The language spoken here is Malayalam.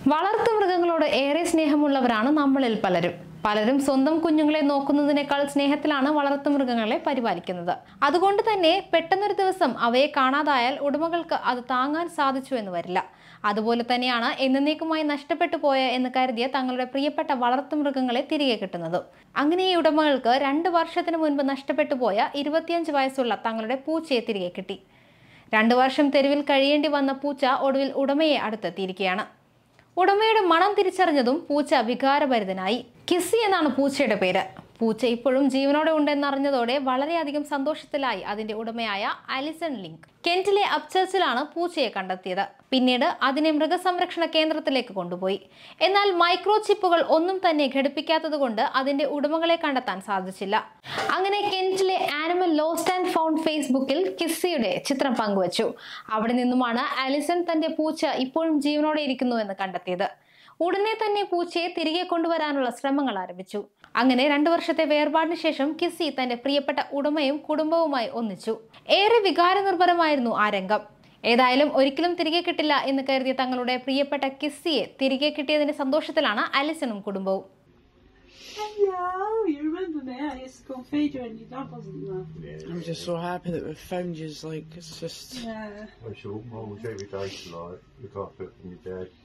വളർത്തുമൃഗങ്ങളോട് ഏറെ സ്നേഹമുള്ളവരാണ് നമ്മളിൽ പലരും പലരും സ്വന്തം കുഞ്ഞുങ്ങളെ നോക്കുന്നതിനേക്കാൾ സ്നേഹത്തിലാണ് വളർത്തുമൃഗങ്ങളെ പരിപാലിക്കുന്നത് അതുകൊണ്ട് തന്നെ പെട്ടെന്നൊരു ദിവസം അവയെ കാണാതായാൽ ഉടമകൾക്ക് അത് താങ്ങാൻ സാധിച്ചു എന്ന് വരില്ല അതുപോലെ തന്നെയാണ് എന്നേക്കുമായി നഷ്ടപ്പെട്ടു പോയ എന്ന് കരുതിയ തങ്ങളുടെ പ്രിയപ്പെട്ട വളർത്തുമൃഗങ്ങളെ തിരികെ കിട്ടുന്നത് അങ്ങനെ ഈ ഉടമകൾക്ക് രണ്ട് വർഷത്തിന് മുൻപ് നഷ്ടപ്പെട്ടു പോയ ഇരുപത്തിയഞ്ച് വയസ്സുള്ള തങ്ങളുടെ പൂച്ചയെ തിരികെ കിട്ടി രണ്ടു വർഷം തെരുവിൽ കഴിയേണ്ടി വന്ന പൂച്ച ഒടുവിൽ ഉടമയെ അടുത്തെത്തിയിരിക്കുകയാണ് ഉടമയുടെ മണം തിരിച്ചറിഞ്ഞതും പൂച്ച വികാരഭരിതനായി കിസ്സി എന്നാണ് പൂച്ചയുടെ പേര് പൂച്ച ഇപ്പോഴും ജീവനോടെ ഉണ്ടെന്നറിഞ്ഞതോടെ വളരെയധികം സന്തോഷത്തിലായി അതിന്റെ ഉടമയായ അലിസൺ ലിങ്ക് കെന്റിലെ അപ്ചർച്ചിലാണ് പൂച്ചയെ കണ്ടെത്തിയത് പിന്നീട് അതിനെ മൃഗസംരക്ഷണ കേന്ദ്രത്തിലേക്ക് കൊണ്ടുപോയി എന്നാൽ മൈക്രോ ചിപ്പുകൾ ഒന്നും തന്നെ ഘടിപ്പിക്കാത്തതുകൊണ്ട് അതിന്റെ ഉടമകളെ കണ്ടെത്താൻ സാധിച്ചില്ല അങ്ങനെ കെന്റിലെ ആനിമൽ ലോസ്റ്റ് ആൻഡ് ഫൗണ്ട് ഫേസ്ബുക്കിൽ കിസ്സിയുടെ ചിത്രം പങ്കുവച്ചു അവിടെ നിന്നുമാണ് അലിസൺ തന്റെ പൂച്ച ഇപ്പോഴും ജീവനോടെ ഇരിക്കുന്നു എന്ന് കണ്ടെത്തിയത് ഉടനെ തന്നെ പൂച്ചയെ തിരികെ കൊണ്ടുവരാനുള്ള ശ്രമങ്ങൾ ആരംഭിച്ചു അങ്ങനെ രണ്ടു വർഷത്തെ വേർപാടിന് ശേഷം കിസ്സി തന്റെ പ്രിയപ്പെട്ട ഉടമയും കുടുംബവുമായി ഒന്നിച്ചു ഏറെ വികാരനിർഭരമായിരുന്നു ആ രംഗം ഏതായാലും ഒരിക്കലും തിരികെ കിട്ടില്ല എന്ന് കരുതിയ തങ്ങളുടെ പ്രിയപ്പെട്ട കിസ്സിയെ തിരികെ കിട്ടിയതിന്റെ സന്തോഷത്തിലാണ് അലിസണും കുടുംബവും Hello, you remember me? I used to go and feed you and your dad wasn't there. I'm just so happy that we've found you. Like it's just Yeah. I shall, I will take my days tonight, look after it from your dad.